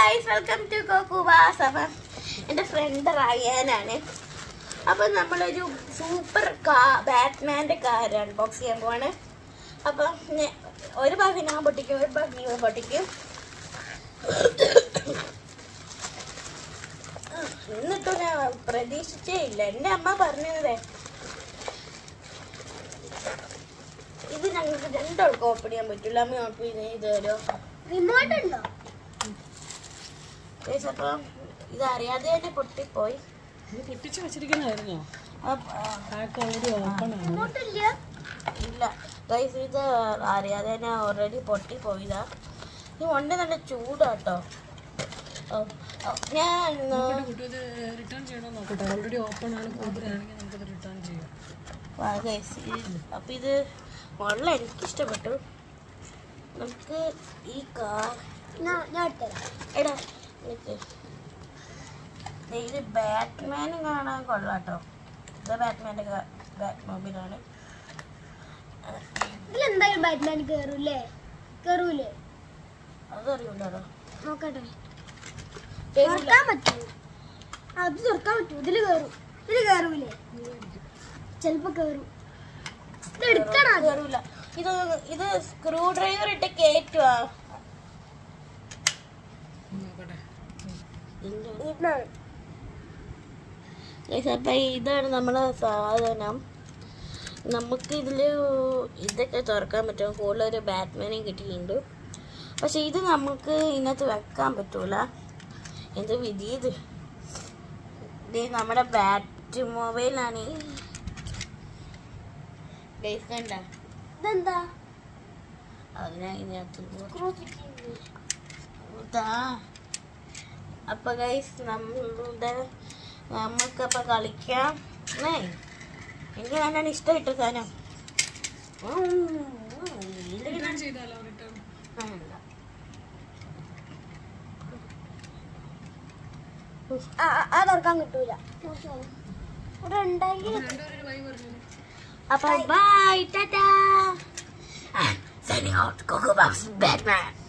Guys welcome to കോക്കുബാസ് അപ്പം എൻ്റെ front റയാനാണ് അപ്പം നമ്മളൊരു സൂപ്പർ കാ ബാറ്റ്മാൻ്റെ കാർ അൺബോക്സ് ചെയ്യാൻ പോവാണ് അപ്പം ഞ- ഒരു ഭാഗം ഞാൻ പൊട്ടിക്കും ഒരു ഭാഗം ഇവൻ പൊട്ടിക്കും എന്നിട്ടും ഞാൻ പ്രതീക്ഷിച്ചേ ഇല്ല എൻ്റെ അമ്മ പറഞ്ഞതേ ഇത് ഞങ്ങൾക്ക് രണ്ടാൾക്ക് ഓപ്പൺ ചെയ്യാൻ പറ്റില്ല അമ്മ ഓപ്പൺ ചെയ്ത് തരുമോ റിമോട്ട് ഉണ്ടോ ഗൈസ് അപ്പം ഇത് അറിയാതെ തന്നെ പൊട്ടിപ്പോയി ഇത് പൊട്ടിച്ച് വെച്ചിരിക്കുന്നതായിരുന്നോ അപ്പ- ആ, പാക്ക് ഓൾറെഡി ഓപ്പൺ ആണ് റിമോട്ട് ഇല്ല ഇല്ല ഗൈസ് ഇത് അറിയാതെ തന്നെ ഓൾറെഡി പൊട്ടിപ്പോയതാ ഇത് കൊണ്ട് നല്ല ചൂടാട്ടോ ഓ, ഓ, ഞാൻ നോക്കട്ടെ കുട്ടി ഇത് റിട്ടേൺ ചെയ്യണോ നോക്കട്ടെ ഓൾറെഡി ഓപ്പൺ ആണ് കൂടുതലാണെങ്കിൽ നമുക്കത് റിട്ടേൺ ചെയ്യാം ഗൈസ് അപ്പം ഇത് വളരെ എനിക്കിഷ്ടപ്പെട്ടു നമുക്ക് ഈ കാർ ഞാൻ ഞാൻ ഇട്ടുതരാം എടാ നിക്ക്. ദേ ഇത് ബാറ്റ്മാനും കാണാൻ കൊള്ളാട്ടോ ഇത് ബാറ്റ്മാൻ്റെ ബാറ്റ് മൊബൈലാണ് ഇതിലെന്തായാലും ബാറ്റ്മാൻ കേറൂലേ കേറൂലേ അതറിയൂലോ നോക്കട്ടെ തുറക്കാൻ പറ്റുമോ അത് തുറക്കാൻ പറ്റുമോ ഇതില് കേറും ഇതില് കേറൂലേ ചെലപ്പോ കേറും ഇത് എടുക്കണം ആദ്യം. കയറൂല ഇത് ഇത് സ്ക്രൂ ഡ്രൈവർ ഇട്ട് കയറ്റുവാ നോക്കട്ടെ ഇതാണ്. അപ്പം ഇതാണ് നമ്മളെ സാധനം നമുക്ക് ഇതിൽ ഇതൊക്കെ തുറക്കാൻ പറ്റും കൂടുതൽ ഒരു ബാറ്റ്മാനെയും കിട്ടിയിട്ടുണ്ട് പക്ഷെ ഇത് നമുക്ക് ഇതിനകത്ത് വെക്കാൻ പറ്റൂല എന്ത് വിധി ഇത് ഇത് നമ്മുടെ ബാറ്റ് മൊബൈലാണ് കണ്ട ഇതെന്താ അതിനാ ഇതിനകത്ത് സ്ക്രൂ ഫിറ്റ് ചെയ്യുന്നത്. ഇതാ അപ്പൊ ഗൈസ് നമ്മളുടെ നമുക്കപ്പൊ കളിക്കാം ഏ എനിക്ക് നല്ലോണം ഇഷ്ടമായിട്ട് സാധനം ഉം, ഉം, ഇതില് റിട്ടേൺ ചെയ്താലോ റിട്ടേൺ വേണ്ട. ആ ആ- ആ തുറക്കാൻ കിട്ടൂല ഇവിടെ ഉണ്ടെങ്കിൽ രണ്ടുപേരും വൈ പറഞ്ഞു അപ്പൊ ബൈ ടാറ്റാ സൈനിങ് ഔട്ട് കോക്കോ ബാറ്റ്മാൻ